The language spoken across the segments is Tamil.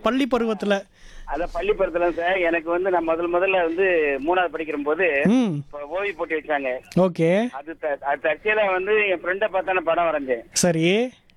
பள்ளி பருவத்துல அதான் பள்ளி பருவத்துல சார் எனக்கு வந்து நான் முதல் முதல்ல வந்து மூணாவது படிக்கிற போது ம் இப்ப ஓய்வு போட்டி வச்சாங்க ஓகே அது த- அது தற்செயலா வந்து என் ஃப்ரெண்டை பார்த்தா நான் படம் வரைஞ்சேன் சரி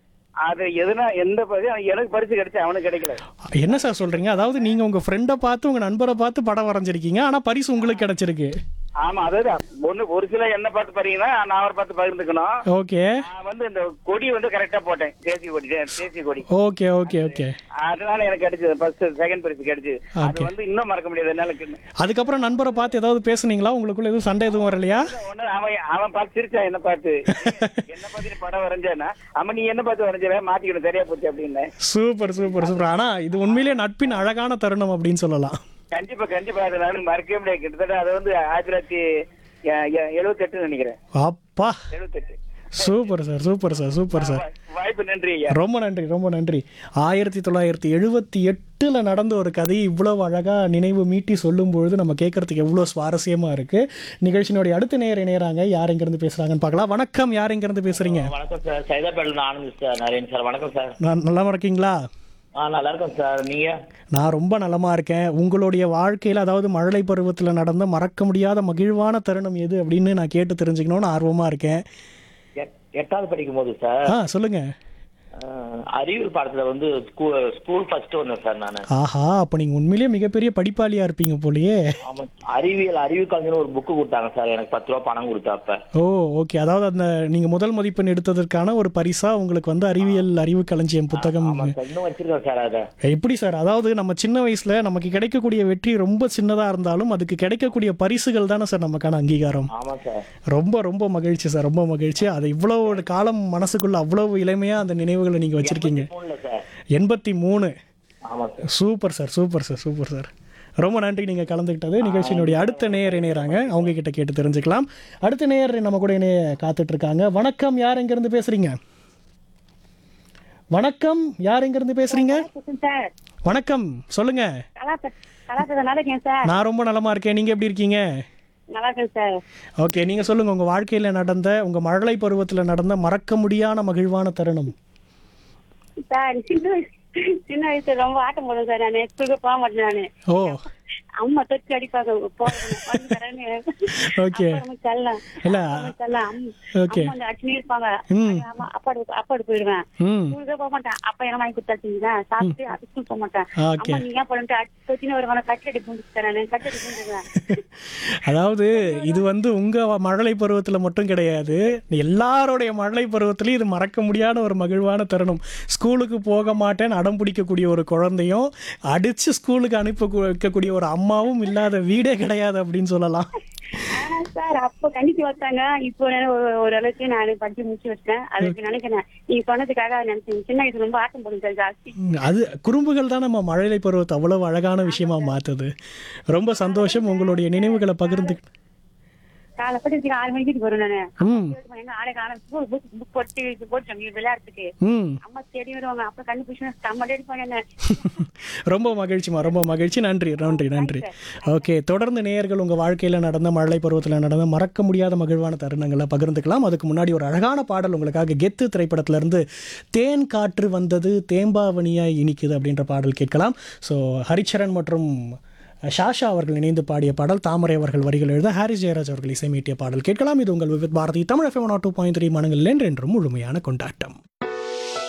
அது எதுனா எந்த பரிசு எனக்கு பரிசு கிடைச்சு அவனுக்கு கிடைக்கல என்ன சார் சொல்றீங்க அதாவது நீங்க உங்க ஃப்ரெண்டை பார்த்து உங்க நண்பரை பார்த்து படம் வரைஞ்சிருக்கீங்க ஆனா பரிசு உங்களுக்கு கிடைச்சிருக்கு ஆமா அதாவது ஒண்ணு ஒரு சில என்ன பார்த்து பாத்தீங்கன்னா நான் அவரை பார்த்து பகிர்ந்துக்கணும் ஓகே நான் வந்து இந்த கொடி வந்து கரெக்டா போட்டேன் தேசிய கொடி தே- தேசிய கொடி ஓகே ஓகே ஓகே அதனால எனக்கு கிடைச்சது ஃபர்ஸ்ட் செகண்ட் பரிசு கிடைச்சது அது Okay. வந்து இன்னும் மறக்க முடியாது என்னால அதுக்கப்புறம் நண்பரை பார்த்து ஏதாவது பேசுனீங்களா உங்களுக்குள்ள எதுவும் சண்டை எதுவும் வரலையா ஒண்ணு அவன் அவன் பார்த்து சிரிச்சான் என்ன பார்த்து என்ன பார்த்து நீ படம் வரைஞ்சேன்னா அவன் நீ என்ன பார்த்து வரைஞ்சவன் மாத்திக்கணும் சரியா போச்சு அப்படின்னு சூப்பர் சூப்பர் சூப்பர் ஆனா இது உண்மையிலேயே நட்பின் அழகான தருணம் அப்படின்னு சொல்லலாம் கண்டிப்பா கண்டிப்பா அதை நான் மறக்கவே முடியாது கிட்டத்தட்ட அது வந்து ஆயிரத்தி தொள்ளாயிரத்தி எழுபத்தி எட்டு நினைக்கிறேன் அப்பா எழுபத்தெட்டு super sir super sir super sir வாய்ப்பு நன்றி ஐயா ரொம்ப நன்றி ரொம்ப நன்றி ஆயிரத்தி தொள்ளாயிரத்தி எழுபத்தி எட்டில் நடந்த ஒரு கதையை இவ்வளவு அழகாக நினைவு மீட்டி சொல்லும் பொழுது நம்ம கேட்கறதுக்கு எவ்வளோ சுவாரஸ்யமாக இருக்கு நிகழ்ச்சியினுடைய அடுத்த நேர இணையறாங்க யார் எங்கேருந்து பேசுகிறாங்கன்னு பார்க்கலாம் வணக்கம் யார் எங்கேருந்து பேசுகிறீங்க வணக்கம் சார் சைதாப்பேட்டில் ஆனந்த் சார் நரேன் சார் வணக்கம் சார் நான் நல்லா இருக்கீங்களா ஆ நல்லா இருக்கேன் சார் நீங்க நான் ரொம்ப நலமா இருக்கேன் உங்களுடைய வாழ்க்கையில் அதாவது மழலை பருவத்தில் நடந்த மறக்க முடியாத மகிழ்வான தருணம் எது அப்படின்னு நான் கேட்டு தெரிஞ்சுக்கணும்னு ஆர்வமாக இருக்கேன் எட்- எட்டாவது படிக்கும் போது சார் ஆ சொல்லுங்க அஹ், அறிவியல் பாடத்துல வந்து ஸ்கூல் ஸ்கூல் ஃபர்ஸ்ட் வந்தேன் சார் நான் ஆஹா அப்போ நீங்கள் உண்மையிலேயே மிகப்பெரிய படிப்பாளியாக இருப்பீங்க போலயே ஆமா அறிவியல் அறிவு கலைஞர் ஒரு புக்கு கொடுத்தாங்க சார் எனக்கு பத்து ரூபா பணம் கொடுத்தாப்ப ஓ ஓகே அதாவது அந்த நீங்கள் முதல் மதிப்பெண் எடுத்ததற்கான ஒரு பரிசா உங்களுக்கு வந்து அறிவியல் அறிவு களஞ்சியம் புத்தகம் ஆமா சார் இன்னும் வச்சிருக்கேன் சார் அதை எப்படி சார் அதாவது நம்ம சின்ன வயசுல நமக்கு கிடைக்கக்கூடிய வெற்றி ரொம்ப சின்னதா இருந்தாலும் அதுக்கு கிடைக்கக்கூடிய பரிசுகள் தானே சார் நமக்கான அங்கீகாரம் ஆமா சார் ரொம்ப ரொம்ப மகிழ்ச்சி சார் ரொம்ப மகிழ்ச்சி அதை இவ்வளவு ஒரு காலம் மனசுக்குள்ள அவ்வளவு இளமையா அந்த நினைவுகளை நீங்க வச்சிருக்கீங்க போன்ல சார் எண்பத்தி மூணு ஆமா sir super sir super sir super sir ரொம்ப நன்றி நீங்க கலந்துக்கிட்டது நிகழ்ச்சியினுடைய அடுத்த நேயர் இணையறாங்க அவங்க கிட்ட கேட்டு தெரிஞ்சுக்கலாம் அடுத்த நேயர் நம்ம கூட இணைய காத்துட்டு இருக்காங்க வணக்கம் யார் எங்க இருந்து பேசுறீங்க வணக்கம் யார் எங்க இருந்து பேசுறீங்க சார் வணக்கம் சொல்லுங்க கலாத்த கலாத்த நல்லா இருக்கேன் சார் நான் ரொம்ப நலமா இருக்கேன் நீங்க எப்படி இருக்கீங்க நல்லா இருக்கேன் சார் ஓகே நீங்க சொல்லுங்க உங்க வாழ்க்கையில நடந்த உங்க மழலை பருவத்துல நடந்த மறக்க முடியாத மகிழ்வான தருணம் சார் சின்ன வயசு சின்ன வயசுல ரொம்ப ஆட்டம் போடுவேன் சார் நானு ஸ்கூலுக்கு போக மாட்டேன் நானு ஓ அம்மா தொட்டு அடிப்பாங்க போறேன் ஓகே செல்லம் இல்ல செல்லம் ஓகே அம்மா வந்து அடிச்சுனே இருப்பாங்க ம். அம்மா அப்பாடு அப்பாடு போயிடுவேன் ம் ஸ்கூலுக்கே போக மாட்டேன் அப்பா என்ன வாங்கி கொடுத்தாச்சுங்களா சாப்பிட்டு அது ஸ்கூல் போக மாட்டேன் ஓகே அம்மா நீங்க ஏன் போட்டு தொத்தினு வருவாங்க கட்டடி பூண்டு நானு கட்டடி பூண்டுவேன் அதாவது இது வந்து உங்க மழலை பருவத்துல மட்டும் கிடையாது எல்லாருடைய மழலை பருவத்திலயும் இது மறக்க முடியாத ஒரு மகிழ்வான தருணம் ஸ்கூலுக்கு போக மாட்டேன்னு அடம் பிடிக்கக்கூடிய ஒரு குழந்தையும் அடிச்சு ஸ்கூலுக்கு அனுப்ப கு- வைக்கக்கூடிய ஒரு அம்மாவும் இல்லாத வீடே கிடையாது அப்படின்னு சொல்லலாம் ஆனா சார் அப்ப கண்டிச்சு வச்சாங்க இப்போ நான் ஒரு ஓரளவுக்கு நான் படிச்சு முடிச்சு வச்சேன் அதுக்கு நினைக்கிறேன் நீங்க சொன்னதுக்காக நினைச்சேன் சின்ன வயசுல ரொம்ப ஆட்டம் போடுங்க சார் ஜாஸ்தி ம், அது குறும்புகள் தான் நம்ம மழலை பருவத்தை அவ்வளவு அழகான விஷயமா மாத்துது ரொம்ப சந்தோஷம் உங்களுடைய நினைவுகளை பகிர்ந்து காலை பட்டு ஆறு மணிக்கு வீட்டுக்கு வரும் நானு ம் எங்க ஆளை காணும் புக் புக் போட்டு போட்டு விளையாடுறதுக்கு ம் அம்மா தேடி வருவாங்க அப்ப கண்டுபிடிச்சு செம்ம அடிப்பாங்க என்ன ரொம்ப மகிழ்ச்சிமா ரொம்ப மகிழ்ச்சி நன்றி நன்றி நன்றி ஓகே தொடர்ந்து நேயர்கள் உங்கள் வாழ்க்கையில் நடந்த மழை பருவத்தில் நடந்த மறக்க முடியாத மகிழ்வான தருணங்களை பகிர்ந்துக்கலாம் அதுக்கு முன்னாடி ஒரு அழகான பாடல் உங்களுக்காக கெத்து திரைப்படத்திலிருந்து தேன் காற்று வந்தது தேம்பாவணியாய் இனிக்குது அப்படின்ற பாடல் கேட்கலாம் ஸோ ஹரிச்சரன் மற்றும் ஷாஷா அவர்கள் இணைந்து பாடிய பாடல் தாமரை அவர்கள் வரிகள் எழுத ஹாரிஸ் ஜெயராஜ் அவர்கள் இசைமீட்டிய பாடல் கேட்கலாம் இது உங்கள் Vividh Bharati Tamil F M two point three மனங்களில் என்றென்றும் முழுமையான கொண்டாட்டம்